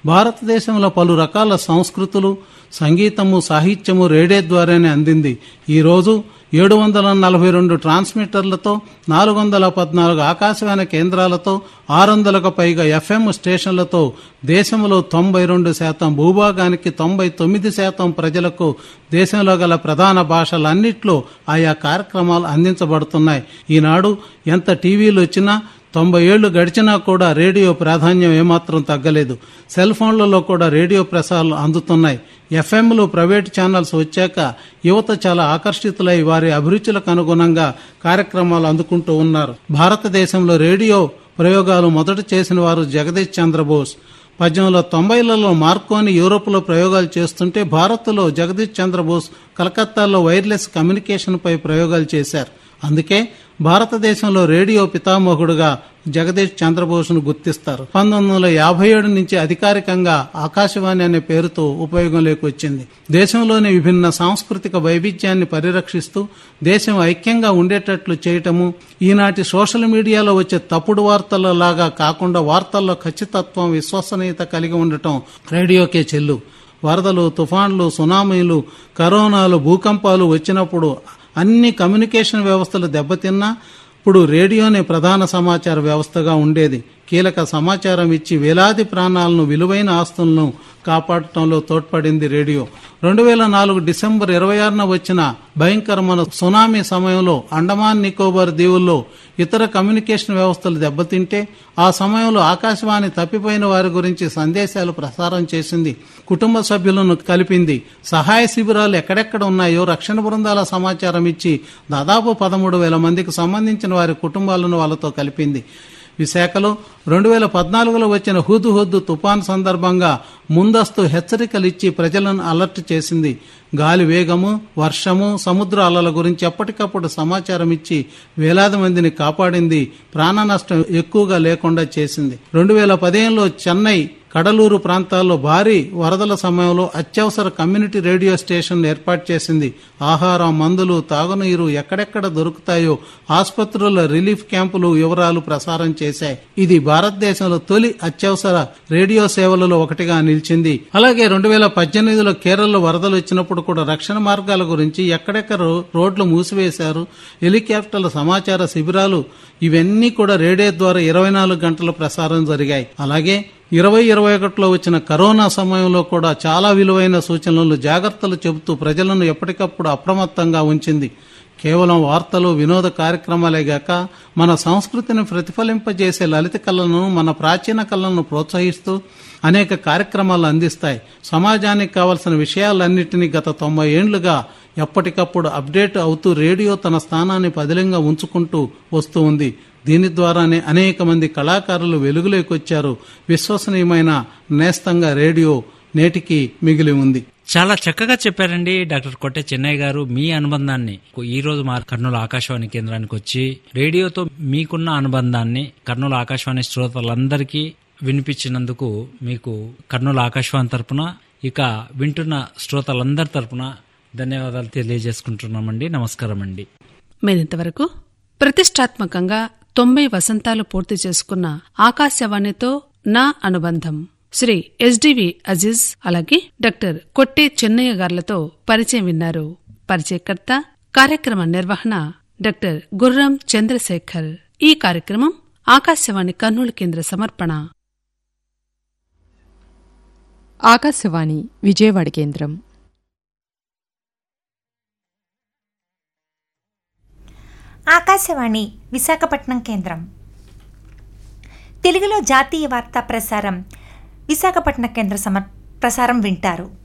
భారతదేశంలో పలు రకాల సంస్కృతులు సంగీతము సాహిత్యము రేడియో ద్వారానే అందింది ఈరోజు ఏడు వందల నలభై రెండు ట్రాన్స్మిటర్లతో నాలుగు వందల పద్నాలుగు ఆకాశవాణి కేంద్రాలతో ఆరు వందలకు పైగా ఎఫ్ఎం స్టేషన్లతో దేశంలో తొంభై రెండు శాతం భూభాగానికి తొంభై తొమ్మిది శాతం ప్రజలకు దేశంలో గల ప్రధాన భాషలన్నిట్లో ఆయా కార్యక్రమాలు అందించబడుతున్నాయి ఈనాడు ఎంత టీవీలు వచ్చినా తొంభై ఏళ్లు గడిచినా కూడా రేడియో ప్రాధాన్యం ఏమాత్రం తగ్గలేదు సెల్ ఫోన్లలో కూడా రేడియో ప్రసారాలు అందుతున్నాయి ఎఫ్ఎంలు ప్రైవేట్ ఛానల్స్ వచ్చాక యువత చాలా ఆకర్షితులై వారి అభిరుచులకు అనుగుణంగా కార్యక్రమాలు అందుకుంటూ ఉన్నారు భారతదేశంలో రేడియో ప్రయోగాలు మొదట చేసిన వారు జగదీష్ చంద్రబోస్ పద్దెనిమిది వందల తొంభైలలో మార్కోని యూరోప్లో ప్రయోగాలు చేస్తుంటే భారత్లో జగదీష్ చంద్రబోస్ కలకత్తాలో వైర్లెస్ కమ్యూనికేషన్పై ప్రయోగాలు చేశారు అందుకే భారతదేశంలో రేడియో పితామహుడుగా జగదీష్ చంద్రబోస్ను గుర్తిస్తారు పంతొమ్మిది వందల యాభై ఏడు నుంచి అధికారికంగా ఆకాశవాణి అనే పేరుతో ఉపయోగంలోకి వచ్చింది దేశంలోని విభిన్న సాంస్కృతిక వైవిధ్యాన్ని పరిరక్షిస్తూ దేశం ఐక్యంగా ఉండేటట్లు చేయటము ఈనాటి సోషల్ మీడియాలో వచ్చే తప్పుడు వార్తల లాగా కాకుండా వార్తల్లో ఖచ్చితత్వం విశ్వసనీయత కలిగి ఉండటం రేడియోకే చెల్లు వరదలు తుఫాన్లు సునామీలు కరోనాలు భూకంపాలు వచ్చినప్పుడు అన్ని కమ్యూనికేషన్ వ్యవస్థలు దెబ్బతిన్నా ఇప్పుడు రేడియోనే ప్రధాన సమాచార వ్యవస్థగా ఉండేది కీలక సమాచారం ఇచ్చి వేలాది ప్రాణాలను విలువైన ఆస్తులను కాపాడటంలో తోడ్పడింది రేడియో రెండు వేల నాలుగు డిసెంబర్ ఇరవై ఆరున వచ్చిన భయంకరమైన సునామీ సమయంలో అండమాన్ నికోబార్ దీవుల్లో ఇతర కమ్యూనికేషన్ వ్యవస్థలు దెబ్బతింటే ఆ సమయంలో ఆకాశవాణి తప్పిపోయిన వారి గురించి సందేశాలు ప్రసారం చేసింది కుటుంబ సభ్యులను కలిపింది సహాయ శిబిరాలు ఎక్కడెక్కడ ఉన్నాయో రక్షణ బృందాల సమాచారం ఇచ్చి దాదాపు పదమూడు వేల మందికి సంబంధించిన వారి కుటుంబాలను వాళ్ళతో కలిపింది విశాఖలో రెండు వేల పద్నాలుగులో వచ్చిన హుద్ హుద్ తుఫాన్ సందర్భంగా ముందస్తు హెచ్చరికలు ఇచ్చి ప్రజలను అలర్ట్ చేసింది గాలి వేగము వర్షము సముద్ర అలల గురించి ఎప్పటికప్పుడు సమాచారం ఇచ్చి వేలాది మందిని కాపాడింది ప్రాణ నష్టం ఎక్కువగా లేకుండా చేసింది రెండు వేల పదిహేనులో చెన్నై కడలూరు ప్రాంతాల్లో భారీ వరదల సమయంలో అత్యవసర కమ్యూనిటీ రేడియో స్టేషన్ ఏర్పాటు చేసింది ఆహారం మందులు తాగునీరు ఎక్కడెక్కడ దొరుకుతాయో ఆసుపత్రుల రిలీఫ్ క్యాంపులు వివరాలు ప్రసారం చేశాయి ఇది భారతదేశంలో తొలి అత్యవసర రేడియో సేవలలో ఒకటిగా నిలిచింది అలాగే రెండు వేల పద్దెనిమిదిలో కేరళలో వరదలు వచ్చినప్పుడు కూడా రక్షణ మార్గాల గురించి ఎక్కడెక్కడ రోడ్లు మూసివేశారు హెలికాప్టర్ల సమాచార శిబిరాలు ఇవన్నీ కూడా రేడియో ద్వారా ఇరవై నాలుగు గంటల ప్రసారం జరిగాయి అలాగే ఇరవై ఇరవై ఒకటిలో వచ్చిన కరోనా సమయంలో కూడా చాలా విలువైన సూచనలు జాగ్రత్తలు చెబుతూ ప్రజలను ఎప్పటికప్పుడు అప్రమత్తంగా ఉంచింది కేవలం వార్తలు వినోద కార్యక్రమాలే గాక మన సంస్కృతిని ప్రతిఫలింపజేసే లలిత కళలను మన ప్రాచీన కళలను ప్రోత్సహిస్తూ అనేక కార్యక్రమాలు అందిస్తాయి సమాజానికి కావలసిన విషయాలన్నింటినీ గత తొంభై ఏండ్లుగా ఎప్పటికప్పుడు అప్డేట్ అవుతూ రేడియో తన స్థానాన్ని పదిలంగా ఉంచుకుంటూ వస్తూ ఉంది దీని ద్వారానే అనేక మంది కళాకారులు వెలుగులోకి వచ్చారు విశ్వసనీయమైన నేస్తంగా రేడియో నేటికి మిగిలి ఉంది చాలా చక్కగా చెప్పారండి డాక్టర్ కొట్టె చెన్నై గారు మీ అనుబంధాన్ని ఈ రోజు మా కర్నూలు ఆకాశవాణి కేంద్రానికి వచ్చి రేడియోతో మీకున్న అనుబంధాన్ని కర్నూలు ఆకాశవాణి శ్రోతలందరికీ వినిపించినందుకు మీకు కర్నూలు ఆకాశవాణి తరపున ఇక వింటున్న శ్రోతలందరి తరపున ధన్యవాదాలు తెలియజేసుకుంటున్నామండి నమస్కారం అండి మీరింతవరకు ప్రతిష్టాత్మకంగా తొంభై వసంతాలు పూర్తి చేసుకున్న ఆకాశవాణితో నా అనుబంధం శ్రీ ఎస్డివి అజీజ్ అలాగే డాక్టర్ కొట్టే చెన్నయ్య గార్లతో పరిచయం విన్నారు పరిచయకర్త కార్యక్రమ నిర్వహణ డాక్టర్ గుర్రం చంద్రశేఖర్ ఈ కార్యక్రమం ఆకాశవాణి కర్నూలు కేంద్ర సమర్పణ ఆకాశవాణి విజయవాడ కేంద్రం ఆకాశవాణి విశాఖపట్నం కేంద్రం తెలుగులో జాతీయ వార్తా ప్రసారం విశాఖపట్నం కేంద్ర సమర్ ప్రసారం వింటారు